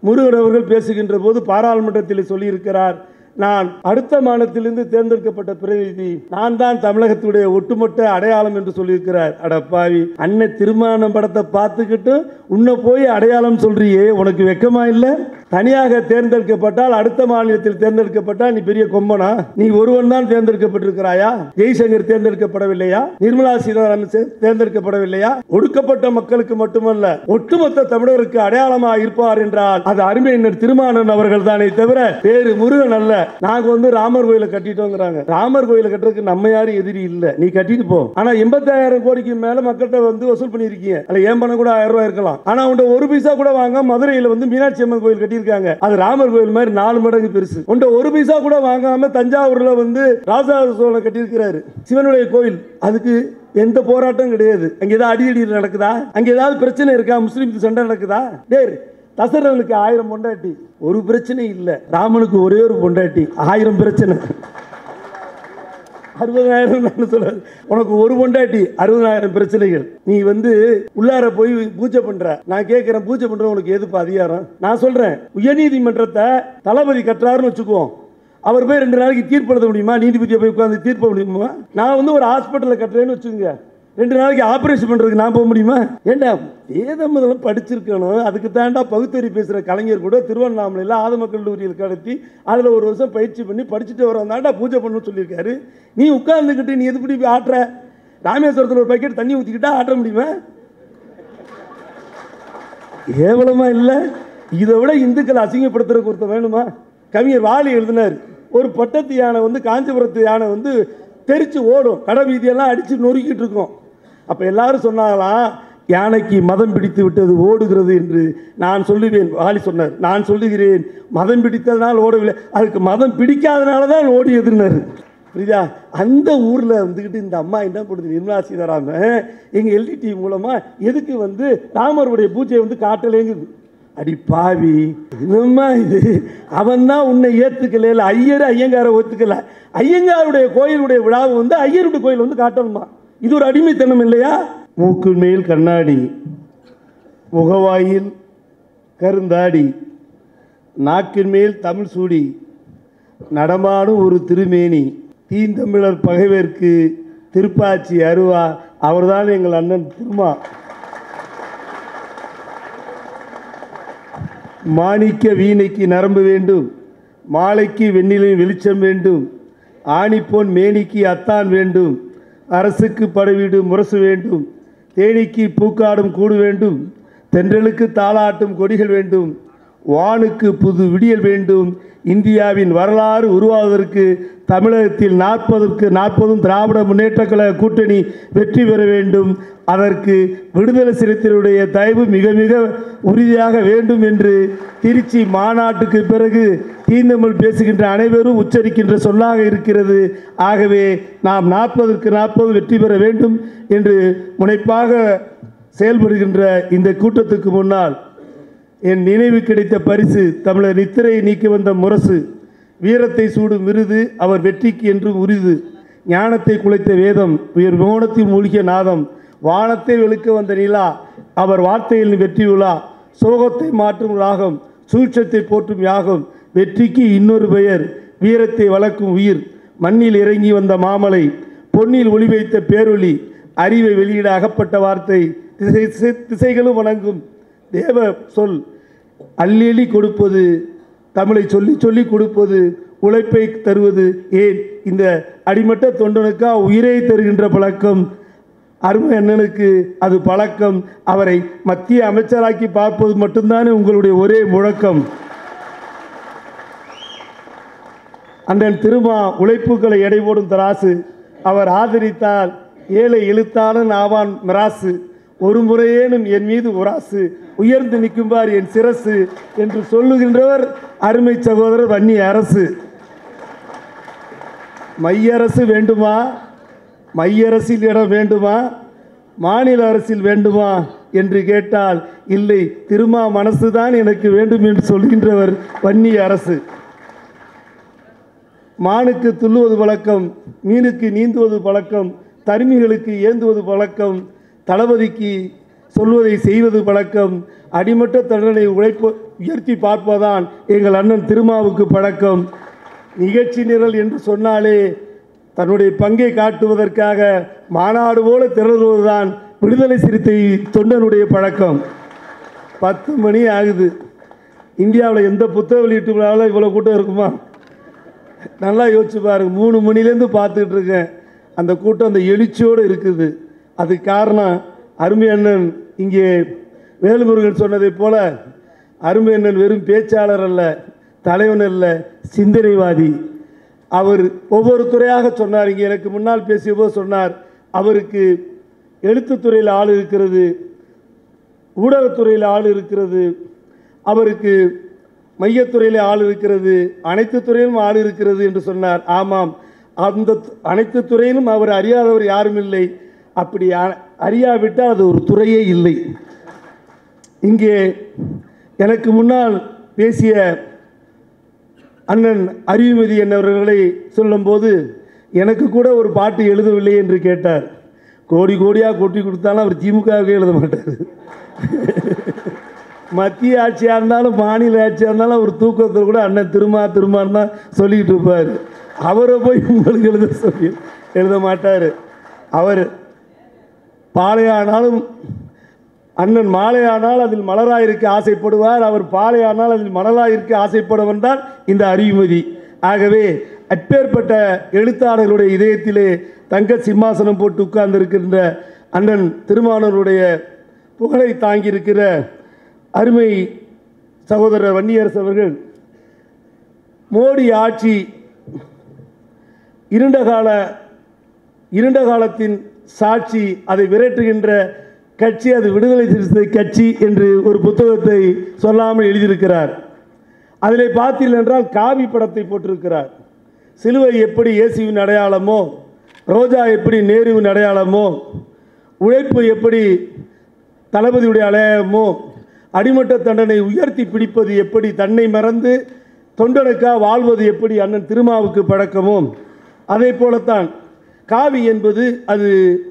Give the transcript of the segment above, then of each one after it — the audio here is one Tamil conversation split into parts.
முருகன் அவர்கள் பேசுகின்ற போது பாராளுமன்றத்தில் சொல்லியிருக்கிறார் நான் அடுத்த மாநிலத்திலிருந்து தேர்ந்தெடுக்கப்பட்ட பிரதிநிதி நான் தான் தமிழகத்துடைய ஒட்டுமொத்த அடையாளம் என்று சொல்லியிருக்கிறார் அடப்பாவி அண்ணன் திருமணம் படத்தை பார்த்துக்கிட்டு உன்னை போய் அடையாளம் சொல்றியே உனக்கு வெக்கமா இல்ல தனியாக தேர்ந்தெடுக்கப்பட்டால் அடுத்த மாநிலத்தில் தேர்ந்தெடுக்கப்பட்டால் நீ பெரிய கொம்பனா நீ ஒருவன் தான் தேர்ந்தெடுக்கப்பட்டிருக்கிறாயா ஜெய்சங்கர் தேர்ந்தெடுக்கப்படவில்லையா நிர்மலா சீதாராமன் தே- தேர்ந்தெடுக்கப்படவில்லையா ஒடுக்கப்பட்ட மக்களுக்கு மட்டுமல்ல ஒட்டுமொத்த தமிழருக்கு அடையாளமாக இருப்பார் என்றால் அது அருமையினர் திருமானன் அவர்கள் தானே தவிர வேறு முருகன் அல்ல நாங்க வந்து ராமர் கோயிலை கட்டிட்டோங்கிறாங்க ராமர் கோயிலை கட்டுறதுக்கு நம்ம யாரும் எதிரி இல்ல நீ கட்டிட்டு போ ஆனா எண்பத்தாயிரம் கோடிக்கு மேல மக்கள்கிட்ட வந்து வசூல் பண்ணிருக்கீங்க அதுல ஏன் பணம் கூட ஆயிரம் ரூபாய் இருக்கலாம் ஆனா உண்ட ஒரு பைசா கூட வாங்க மதுரையில வந்து மீனாட்சி அம்மன் கோயில் கட்டியிருக்காங்க அது ராமர் கோயில் மாதிரி நாலு மடங்கு பெருசு உண்ட ஒரு பைசா கூட வாங்காம தஞ்சாவூர்ல வந்து ராஜராஜ சோழன் கட்டியிருக்கிறாரு சிவனுடைய கோயில் அதுக்கு எந்த போராட்டம் கிடையாது அங்க ஏதாவது அடிதடி நடக்குதா அங்க ஏதாவது பிரச்சனை இருக்கா முஸ்லீம் சண்டை நடக்குதா டேய் தசரனுக்கு ஆயிரம் பொண்டாட்டி ஒரு பிரச்சனை இல்ல ராமனுக்கு ஒரே ஒரு பொண்டாட்டி ஆயிரம் பிரச்சனை அறுபதாயிரம் நான் சொல்றது உனக்கு ஒரு பொண்டாட்டி அறுபதாயிரம் பிரச்சனைகள் நீ வந்து உள்ளார போய் பூஜை பண்ற நான் கேட்கிறேன் பூஜை பண்ற உனக்கு எதுப்பா அதிகாரம் நான் சொல்றேன் உயர்நீதிமன்றத்தை தளபதி கட்டுறாருன்னு வச்சுக்குவோம் அவர் போய் ரெண்டு நாளைக்கு தீர்ப்பு எழுத முடியுமா நீதிபதியை போய் உட்காந்து தீர்ப்பு எழுத முடியுமா நான் வந்து ஒரு ஹாஸ்பிட்டலில் கட்டுறேன்னு வச்சுக்கோங்க ரெண்டு நாளைக்கு ஆபரேஷன் பண்றதுக்கு நான் போக முடியுமா ஏண்டா வேதம் முதல்ல படிச்சிருக்கணும் அதுக்கு தாண்டா பகுத்தறி பேசுற கலைஞர் கூட திருவண்ணாமலையில் ஆதம கல்லூரியில் கடத்தி அதில் ஒரு வருஷம் பயிற்சி பண்ணி படிச்சுட்டு வரவன் தாண்டா பூஜை பண்ணணும்னு சொல்லியிருக்காரு நீ உட்கார்ந்துக்கிட்டு நீ எதுப்படி போய் ஆட்டுற ராமேஸ்வரத்தில் ஒரு பக்கெட் தண்ணி ஊற்றிக்கிட்டா ஆட்ட முடியுமா கேவலமா இல்லை இதை விட இந்துக்களை அசிங்கப்படுத்துறதுக்கு ஒருத்தர் வேணுமா கவிஞர் வாலி எழுதினார் ஒரு பட்டத்து யானை வந்து காஞ்சிபுரத்து யானை வந்து தெரிச்சு ஓடும் கடை வீதியெல்லாம் அடிச்சு நொறுக்கிட்டு இருக்கோம் அப்ப எல்லாரும் சொன்னாங்களாம் யானைக்கு மதம் பிடித்து விட்டது ஓடுகிறது என்று நான் சொல்லுவேன் வாலி சொன்னார் நான் சொல்லுகிறேன் மதம் பிடித்ததனால் ஓடவில்லை அதுக்கு மதம் பிடிக்காதனால தான் ஓடியதுன்னாரு புரியுதா அந்த ஊரில் வந்துக்கிட்டு இந்த அம்மா என்ன பண்ணுது நிர்மலா சீதாராமன் எங்கள் எல்டிடி மூலமாக எதுக்கு வந்து ராமருடைய பூஜையை வந்து காட்டலேங்குது அடி பாவி என்னம்மா இது அவன் தான் உன்னை ஏற்றுக்கல ஐயர் ஐயங்காரை ஒத்துக்கல ஐயங்காருடைய கோயிலுடைய விழாவை வந்து ஐயருடைய கோயில் வந்து காட்டணுமா இது ஒரு அடிமைத்தனம் இல்லையா மூக்கு மேல் கண்ணாடி முகவாயில் கருந்தாடி நாக்கின் மேல் தமிழ் சூடி நடமாடும் ஒரு திருமேனி தீந்தமிழர் பகைவர்க்கு திருப்பாச்சி அருவா அவர்தான் எங்கள் அண்ணன் திருமா மாணிக்க வீணைக்கு நரம்பு வேண்டும் மாலைக்கு வெண்ணிலின் வெளிச்சம் வேண்டும் ஆணிப்பொன் மேனிக்கு அத்தான் வேண்டும் அரசுக்கு படவீடு முரசு வேண்டும் தேனிக்கு பூக்காடும் கூடு வேண்டும் தென்றலுக்கு தாளாட்டும் கொடிகள் வேண்டும் வானுக்கு புது விடியல் வேண்டும் இந்தியாவின் வரலாறு உருவாவதற்கு தமிழகத்தில் நாற்பதற்கு நாற்பதும் திராவிட முன்னேற்றக் கழக கூட்டணி வெற்றி பெற வேண்டும் அதற்கு விடுதலை சிறுத்தைகளுடைய தயவு மிக மிக உறுதியாக வேண்டும் என்று திருச்சி மாநாட்டுக்கு பிறகு தீந்தமிழ் பேசுகின்ற அனைவரும் உச்சரிக்கின்ற சொல்லாக இருக்கிறது ஆகவே நாம் நாற்பதற்கு நாற்பது வெற்றி பெற வேண்டும் என்று முனைப்பாக செயல்படுகின்ற இந்த கூட்டத்துக்கு முன்னால் என் நினைவு கிடைத்த பரிசு தமிழர் நித்திரையை நீக்கி வந்த முரசு வீரத்தை சூடும் விருது அவர் வெற்றிக்கு என்றும் உரிது ஞானத்தை குலைத்த வேதம் உயர் மோனத்தில் மூழ்கிய நாதம் வானத்தை வெளுக்க வந்த நிலா அவர் வார்த்தையில் வெற்றி விழா சோகத்தை மாற்றும் ராகம் சூழ்ச்சத்தை போற்றும் யாகம் வெற்றிக்கு இன்னொரு பெயர் வீரத்தை வளர்க்கும் உயிர் மண்ணில் இறங்கி வந்த மாமலை பொன்னில் ஒளி வைத்த பேரொளி அறிவை வெளியிட அகப்பட்ட வார்த்தை திசை திசை- திசைகளும் வணங்கும் தேவ சொல் அள்ளி கொடுப்பது தமிழை சொல்லி சொல்லி கொடுப்பது உழைப்பை தருவது ஏன் இந்த அடிமட்ட தொண்டனுக்கா உயிரை தருகின்ற பழக்கம் அருமை அண்ணனுக்கு அது பழக்கம் அவரை மத்திய அமைச்சராக்கி பார்ப்பது மட்டும்தானே உங்களுடைய ஒரே முழக்கம் அண்ணன் திருமா உழைப்புகளை எடை போடும் தராசு அவர் ஆதரித்தால் ஏழை எழுத்தாளன் ஆவான் மிராசு ஒரு முறையேனும் என் மீது உராசு உயர்ந்து நிற்கும்பார் என் சிரசு என்று சொல்லுகின்றவர் அருமை சகோதரர் வன்னி அரசு மையரசு வேண்டுமா மையரசில் இடம் வேண்டுமா மாநில அரசில் வேண்டுமா என்று கேட்டால் இல்லை திருமா மனசுதான் எனக்கு வேண்டும் என்று சொல்கின்றவர் வன்னி அரசு மானுக்கு துள்ளுவது பழக்கம் மீனுக்கு நீந்துவது பழக்கம் தருமிகளுக்கு ஏந்துவது பழக்கம் தளபதிக்கு சொல்வதை செய்வது பழக்கம் அடிமட்ட தண்டனை உழைப்பு உயர்த்தி பார்ப்பதான் எங்கள் அண்ணன் திருமாவுக்கு பழக்கம் நிகழ்ச்சி நிரல் என்று சொன்னாலே தன்னுடைய பங்கை காட்டுவதற்காக மாநாடு போல திரளுவதுதான் விடுதலை சிறுத்தை தொண்டனுடைய பழக்கம் பத்து மணி ஆகுது இந்தியாவில் எந்த புத்தக வெளியீட்டு விழாவில் இவ்வளோ கூட்டம் இருக்குமா நல்லா யோசிச்சு பாருங்க மூணு மணிலேருந்து பார்த்துட்டு இருக்கேன் அந்த கூட்டம் அந்த எழுச்சியோடு இருக்குது அதுக்கு காரணம் அருமை அண்ணன் இங்கே வேலுமுருகன் சொன்னதைப் போல அருமை அண்ணன் வெறும் பேச்சாளர் அல்ல தலைவன் அல்ல சிந்தனைவாதி அவர் ஒவ்வொரு துறையாக சொன்னார் இங்கே எனக்கு முன்னால் பேசிய போது சொன்னார் அவருக்கு எழுத்துத்துறையில் ஆள் இருக்கிறது ஊடகத்துறையில் ஆள் இருக்கிறது அவருக்கு மையத்துறையில் ஆள் இருக்கிறது அனைத்து துறையிலும் ஆள் இருக்கிறது என்று சொன்னார் ஆமாம் அந்த து- அனைத்து துறையிலும் அவர் அறியாதவர் யாரும் இல்லை அப்படி அ- அறியாவிட்டால் அது ஒரு துறையே இல்லை இங்கே எனக்கு முன்னால் பேசிய அண்ணன் அறிவுமதி என்னவர்களை சொல்லும்போது எனக்கு கூட ஒரு பாட்டு எழுதவில்லை என்று கேட்டார் கோடி கோடியாக கொட்டி கொடுத்தாலும் அவர் திமுகவுக்கு எழுத மாட்டார் மத்திய ஆட்சியாக இருந்தாலும் மாநில ஆட்சியாக இருந்தாலும் அவர் தூக்கத்தில் கூட அண்ணன் திருமா திருமான்னு தான் சொல்லிக்கிட்டு இருப்பார் அவரை போய் உங்களுக்கு எழுத சொல்லி எழுத மாட்டார் அவர் பாலையானாலும் அண்ணன் மாலையானால் அதில் மலராயிருக்க ஆசைப்படுவார் அவர் பாலையானால் அதில் மணலாயிருக்க ஆசைப்படுவன் தான் இந்த அறிவுமதி ஆகவே அப்பேற்பட்ட எழுத்தாளர்களுடைய இதயத்திலே தங்க சிம்மாசனம் போட்டு உட்கார்ந்திருக்கின்ற அண்ணன் திருமானவருடைய புகழை தாங்கியிருக்கிற அருமை சகோதரர் வன்னியரசு அவர்கள் மோடி ஆட்சி இருண்ட கால இருண்ட காலத்தின் சாட்சி அதை விரட்டுகின்ற கட்சி அது விடுதலை சிறுத்தை கட்சி என்று ஒரு புத்தகத்தை சொல்லாமல் எழுதியிருக்கிறார் அதிலே பார்த்தீர்கள் என்றால் காவி படத்தை போட்டிருக்கிறார் சிலுவை எப்படி இயேசுவின் அடையாளமோ ரோஜா எப்படி நேருவின் அடையாளமோ உழைப்பு எப்படி தளபதியுடைய அடையாளமோ அடிமட்ட தண்டனை உயர்த்தி பிடிப்பது எப்படி தன்னை மறந்து தொண்டனுக்காக வாழ்வது எப்படி அண்ணன் திருமாவுக்கு பழக்கமோ அதே போலத்தான் காவி என்பது அது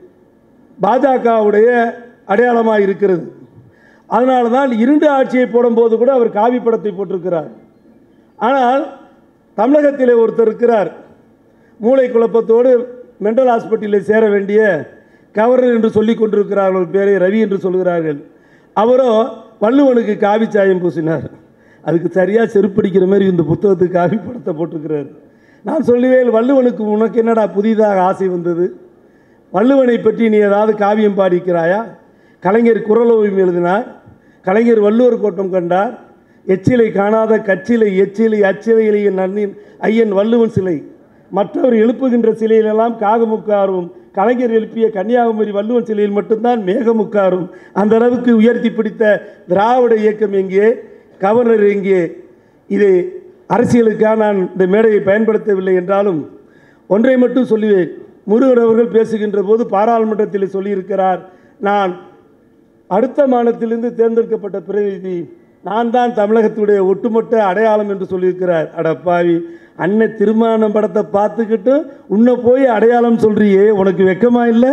பாஜகவுடைய அடையாளமாக இருக்கிறது அதனால தான் இருண்ட ஆட்சியை போடும்போது கூட அவர் காவி படத்தை போட்டிருக்கிறார் ஆனால் தமிழகத்திலே ஒருத்தர் இருக்கிறார் மூளை குழப்பத்தோடு மென்டல் ஹாஸ்பிட்டலில் சேர வேண்டிய கவர்னர் என்று சொல்லிக் கொண்டிருக்கிறார்கள் ஒரு பேரை ரவி என்று சொல்கிறார்கள் அவரோ வள்ளுவனுக்கு காவி சாயம் பூசினார் அதுக்கு சரியாக செருப்படிக்கிற மாதிரி இந்த புத்தகத்துக்கு காவி படத்தை போட்டிருக்கிறார் நான் சொல்லுவேன் வள்ளுவனுக்கு உனக்கு என்னடா புதிதாக ஆசை வந்தது வள்ளுவனை பற்றி நீ ஏதாவது காவியம் பாடிக்கிறாயா கலைஞர் குரலோவியம் எழுதினார் கலைஞர் வள்ளுவர் கோட்டம் கண்டார் எச்சிலை காணாத கச்சிலை எச்சிலை அச்சிலையிலே நன்னின் ஐயன் வள்ளுவன் சிலை மற்றவர் எழுப்புகின்ற சிலையிலெல்லாம் காகமுக்காரும் கலைஞர் எழுப்பிய கன்னியாகுமரி வள்ளுவன் சிலையில் மட்டும்தான் மேகமுக்காரும் அந்த அளவுக்கு உயர்த்தி பிடித்த திராவிட இயக்கம் எங்கே கவர்னர் எங்கே இது அரசியலுக்காக நான் இந்த மேடையை பயன்படுத்தவில்லை என்றாலும் ஒன்றை மட்டும் சொல்லுவேன் முருகன் அவர்கள் பேசுகின்ற போது பாராளுமன்றத்தில் சொல்லியிருக்கிறார் நான் அடுத்த மாநிலத்திலிருந்து தேர்ந்தெடுக்கப்பட்ட பிரதிநிதி நான் தான் தமிழகத்துடைய ஒட்டுமொத்த அடையாளம் என்று சொல்லியிருக்கிறார் அடப்பாவி அண்ணன் திருமணம் படத்தை பார்த்துக்கிட்டு உன்னை போய் அடையாளம் சொல்றியே உனக்கு வெக்கமா இல்லை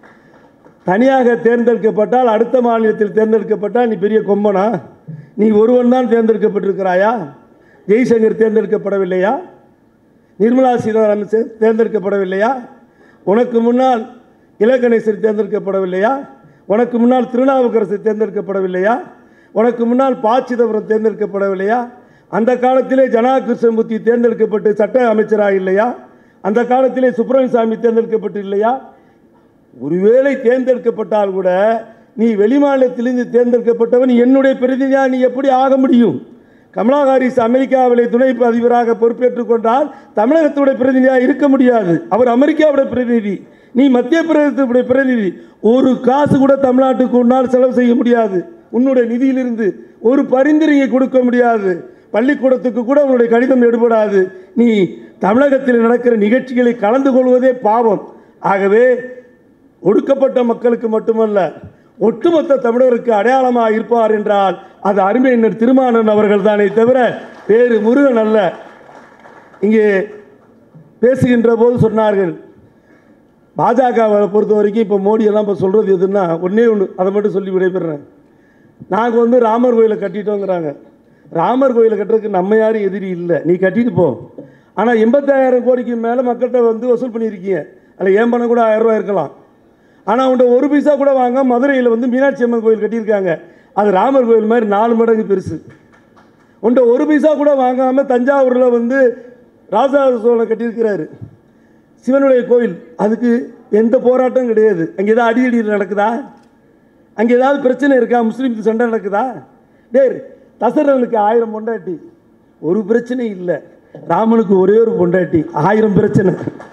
தனியாக தேர்ந்தெடுக்கப்பட்டால் அடுத்த மாநிலத்தில் தேர்ந்தெடுக்கப்பட்டால் நீ பெரிய கொம்பனா நீ ஒருவன் தான் தேர்ந்தெடுக்கப்பட்டிருக்கிறாயா ஜெய்சங்கர் தேர்ந்தெடுக்கப்படவில்லையா நிர்மலா சீதாராமன் சே- தேர்ந்தெடுக்கப்படவில்லையா உனக்கு முன்னால் இலக்கணேசர் தேர்ந்தெடுக்கப்படவில்லையா உனக்கு முன்னால் திருநாவுக்கரசு தேர்ந்தெடுக்கப்படவில்லையா உனக்கு முன்னால் ப சிதம்பரம் தேர்ந்தெடுக்கப்படவில்லையா அந்த காலத்திலே ஜனா கிருஷ்ணமூர்த்தி தேர்ந்தெடுக்கப்பட்டு சட்ட அமைச்சராக இல்லையா அந்த காலத்திலே சுப்பிரமணிய சாமி தேர்ந்தெடுக்கப்பட்டு இல்லையா ஒருவேளை தேர்ந்தெடுக்கப்பட்டால் கூட நீ வெளிமாநிலத்திலிருந்து தேர்ந்தெடுக்கப்பட்டவன் என்னுடைய பிரதிநிதியா நீ எப்படி ஆக முடியும் கமலா ஹாரிஸ் அமெரிக்காவிலே துணை அதிபராக பொறுப்பேற்றுக் கொண்டால் தமிழகத்துடைய பிரதிநிதியாக இருக்க முடியாது அவர் அமெரிக்காவுடைய பிரதிநிதி நீ மத்திய பிரதேசத்துடைய பிரதிநிதி ஒரு காசு கூட தமிழ்நாட்டுக்கு உன்னால் செலவு செய்ய முடியாது உன்னுடைய நிதியிலிருந்து ஒரு பரிந்துரையை கொடுக்க முடியாது பள்ளிக்கூடத்துக்கு கூட உன்னுடைய கடிதம் எடுபடாது நீ தமிழகத்தில் நடக்கிற நிகழ்ச்சிகளை கலந்து கொள்வதே பாவம் ஆகவே ஒடுக்கப்பட்ட மக்களுக்கு மட்டுமல்ல ஒட்டுமொத்த தமிழருக்கு அடையாளமாக இருப்பார் என்றால் அது அருமையினர் திருமானன் அவர்கள் தானே தவிர வேறு முருகன் அல்ல இங்கே பேசுகின்ற போது சொன்னார்கள் பாஜகவை பொறுத்த வரைக்கும் இப்போ மோடி எல்லாம் இப்போ சொல்கிறது எதுன்னா ஒன்றே ஒன்று அதை மட்டும் சொல்லி விடைபெறேன் நாங்கள் வந்து ராமர் கோயிலை கட்டிட்டோங்கிறாங்க ராமர் கோயிலை கட்டுறதுக்கு நம்ம யாரும் எதிரி இல்லை நீ கட்டிட்டு போ ஆனால் எண்பத்தாயிரம் கோடிக்கு மேலே மக்கள்கிட்ட வந்து வசூல் பண்ணியிருக்கீங்க அதில் ஏன் பணம் கூட ஆயிரம் ரூபாய் இருக்கலாம் ஆனால் அவன்கிட்ட ஒரு பைசா கூட வாங்க மதுரையில் வந்து மீனாட்சி அம்மன் கோயில் கட்டியிருக்காங்க அது ராமர் கோயில் மாதிரி நாலு மடங்கு பெருசு உன்ட்ட ஒரு பைசா கூட வாங்காமல் தஞ்சாவூரில் வந்து ராஜராஜ சோழன் கட்டியிருக்கிறாரு சிவனுடைய கோயில் அதுக்கு எந்த போராட்டம் கிடையாது அங்கே ஏதாவது அடியடி நடக்குதா அங்கே ஏதாவது பிரச்சனை இருக்கா முஸ்லீம் சண்டை நடக்குதா டேய் தசரனுக்கு ஆயிரம் பொண்டாட்டி ஒரு பிரச்சனை இல்லை ராமனுக்கு ஒரே ஒரு பொண்டாட்டி ஆயிரம் பிரச்சனை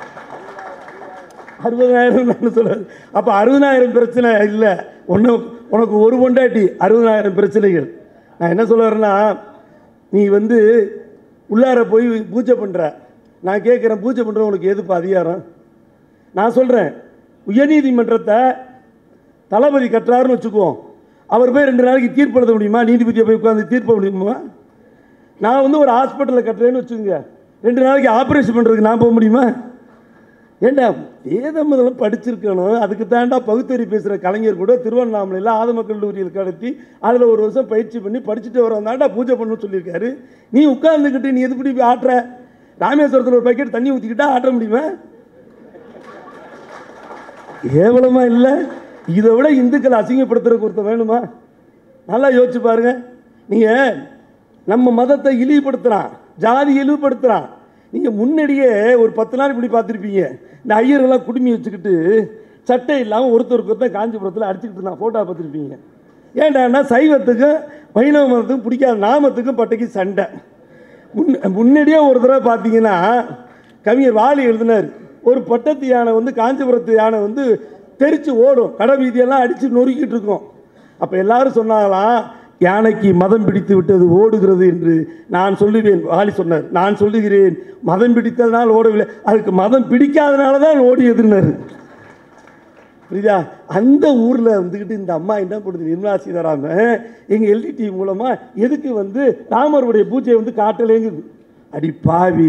அறுபதாயிரம் நான் சொல்றது அப்போ அறுபதாயிரம் பிரச்சனை இல்லை ஒன்று உனக்கு ஒரு பொண்டாட்டி அறுபதாயிரம் பிரச்சனைகள் நான் என்ன சொல்ல வரேன்னா நீ வந்து உள்ளார போய் பூஜை பண்ணுற நான் கேட்குறேன் பூஜை பண்ணுற உனக்கு எதுப்பா அதிகாரம் நான் சொல்கிறேன் உயர்நீதிமன்றத்தை தளபதி கட்டுறாருன்னு வச்சுக்குவோம் அவர் போய் ரெண்டு நாளைக்கு தீர்ப்பு எழுத முடியுமா நீதிபதியை போய் உட்காந்து தீர்ப்பு முடியுமா நான் வந்து ஒரு ஹாஸ்பிட்டலில் கட்டுறேன்னு வச்சுக்கோங்க ரெண்டு நாளைக்கு ஆப்ரேஷன் பண்ணுறதுக்கு நான் போக முடியுமா ஏண்டா வேதம் முதல்ல படிச்சிருக்கணும் அதுக்கு தாண்டா பகுத்தறி பேசுகிற கலைஞர் கூட திருவண்ணாமலையில் ஆதம கல்லூரியில் கடத்தி அதில் ஒரு வருஷம் பயிற்சி பண்ணி படிச்சுட்டு வரவன் தாண்டா பூஜை பண்ணணும்னு சொல்லியிருக்காரு நீ உட்கார்ந்துக்கிட்டு நீ எது இப்படி ஆட்டுற ராமேஸ்வரத்தில் ஒரு பக்கெட் தண்ணி ஊற்றிக்கிட்டா ஆட்ட முடியுமா கேவலமா இல்லை இதை விட இந்துக்களை அசிங்கப்படுத்துறதுக்கு ஒருத்தர் வேணுமா நல்லா யோசிச்சு பாருங்க நீங்கள் நம்ம மதத்தை இழிவுபடுத்துகிறான் ஜாதி இழிவுபடுத்துகிறான் நீங்கள் முன்னாடியே ஒரு பத்து நாள் இப்படி பார்த்துருப்பீங்க இந்த ஐயர்கள்லாம் குடுமி வச்சுக்கிட்டு சட்டை இல்லாமல் ஒருத்தருக்கு ஒருத்தர் காஞ்சிபுரத்தில் அடிச்சுக்கிட்டு இருந்தான் ஃபோட்டோ பார்த்துருப்பீங்க ஏன்டான்னா சைவத்துக்கும் வைணவ மதத்துக்கும் பிடிக்காத நாமத்துக்கும் பட்டைக்கு சண்டை முன் முன்னாடியே ஒரு தடவை பார்த்தீங்கன்னா கவிஞர் வாலி எழுதினார் ஒரு பட்டத்து யானை வந்து காஞ்சிபுரத்து யானை வந்து தெரிச்சு ஓடும் கடை வீதியெல்லாம் அடித்து நொறுக்கிட்டு இருக்கோம் அப்போ எல்லாரும் சொன்னாங்களாம் யானைக்கு மதம் பிடித்து விட்டது ஓடுகிறது என்று நான் சொல்லுவேன் வாலி சொன்னார் நான் சொல்லுகிறேன் மதம் பிடித்ததனால் ஓடவில்லை அதுக்கு மதம் பிடிக்காதனால தான் ஓடியதுன்னாரு புரியுதா அந்த ஊரில் வந்துக்கிட்டு இந்த அம்மா என்ன பண்ணுது நிர்மலா சீதாராமன் எங்கள் எல்டிடி மூலமாக எதுக்கு வந்து ராமருடைய பூஜையை வந்து காட்டலேங்குது அடி பாவி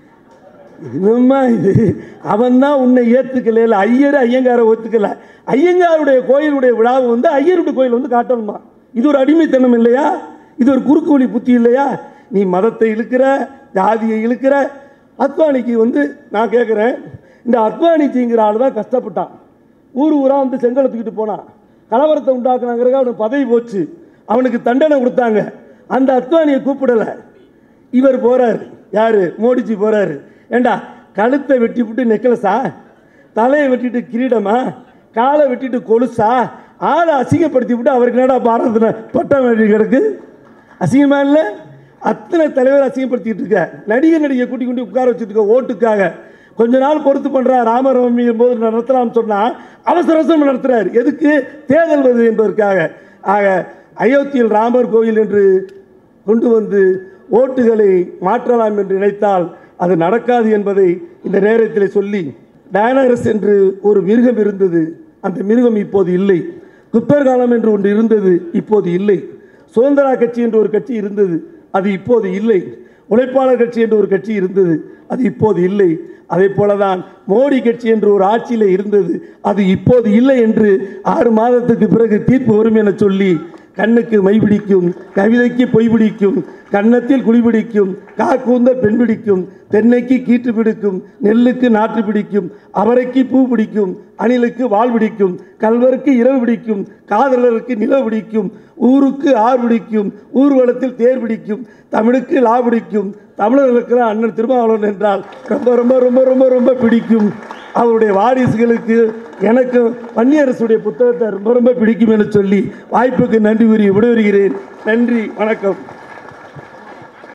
என்னம்மா இது அவன் தான் உன்னை ஏற்றுக்கல இல்லை ஐயர் ஐயங்காரை ஒத்துக்கல ஐயங்காருடைய கோயிலுடைய விழாவை வந்து ஐயருடைய கோயில் வந்து காட்டணுமா இது ஒரு அடிமைத்தனம் இல்லையா இது ஒரு குறுக்கு வழி புத்தி இல்லையா நீ மதத்தை இழுக்கிற ஜாதியை இழுக்கிற அத்வானிக்கு வந்து நான் கேட்குறேன் இந்த அத்வானிச்சிங்கிற ஆள் தான் கஷ்டப்பட்டான் ஊர் ஊராக வந்து செங்கலை தூக்கிட்டு போனான் கலவரத்தை உண்டாக்குனாங்கிறக்க அவனுக்கு பதவி போச்சு அவனுக்கு தண்டனை கொடுத்தாங்க அந்த அத்வானியை கூப்பிடலை இவர் போறாரு யாரு மோடிஜி போறாரு ஏண்டா கழுத்தை வெட்டி விட்டு நெக்லஸா தலையை வெட்டிட்டு கிரீடமா காலை வெட்டிட்டு கொலுசா ஆளை அசிங்கப்படுத்தி விட்டு அவருக்கு என்னடா பாரத பட்டம் வேண்டி கிடக்கு அசிங்கமா இல்லை அத்தனை தலைவர் அசிங்கப்படுத்திட்டு இருக்க நடிகர் நடிகை கூட்டி கொண்டு உட்கார வச்சுட்டு இருக்க ஓட்டுக்காக கொஞ்ச நாள் பொறுத்து பண்றா ராமநவமி போது நடத்தலாம்னு சொன்னா அவசர அவசரம் நடத்துறாரு எதுக்கு தேர்தல் வருது என்பதற்காக ஆக அயோத்தியில் ராமர் கோயில் என்று கொண்டு வந்து ஓட்டுகளை மாற்றலாம் என்று நினைத்தால் அது நடக்காது என்பதை இந்த நேரத்தில் சொல்லி டயனரஸ் என்று ஒரு மிருகம் இருந்தது அந்த மிருகம் இப்போது இல்லை குப்பர் காலம் என்று ஒன்று இருந்தது இப்போது இல்லை சுதந்திரா கட்சி என்று ஒரு கட்சி இருந்தது அது இப்போது இல்லை உழைப்பாளர் கட்சி என்று ஒரு கட்சி இருந்தது அது இப்போது இல்லை அதே போலதான் மோடி கட்சி என்று ஒரு ஆட்சியில் இருந்தது அது இப்போது இல்லை என்று ஆறு மாதத்துக்கு பிறகு தீர்ப்பு வரும் என சொல்லி கண்ணுக்கு மை பிடிக்கும் கவிதைக்கு பொய் பிடிக்கும் கன்னத்தில் குழி பிடிக்கும் காக்கூந்த பெண் பிடிக்கும் தென்னைக்கு கீற்று பிடிக்கும் நெல்லுக்கு நாற்று பிடிக்கும் அவரைக்கு பூ பிடிக்கும் அணிலுக்கு வால் பிடிக்கும் கல்வருக்கு இரவு பிடிக்கும் காதலருக்கு நிலவு பிடிக்கும் ஊருக்கு ஆர் பிடிக்கும் ஊர்வலத்தில் தேர் பிடிக்கும் தமிழுக்கு லா பிடிக்கும் தமிழர்களுக்கு அண்ணன் திருமாவளவன் என்றால் ரொம்ப ரொம்ப ரொம்ப ரொம்ப ரொம்ப பிடிக்கும் அவருடைய வாரிசுகளுக்கு எனக்கு வன்னியரசுடைய புத்தகத்தை ரொம்ப ரொம்ப பிடிக்கும் என சொல்லி வாய்ப்புக்கு நன்றி கூறி விடைபெறுகிறேன் நன்றி வணக்கம்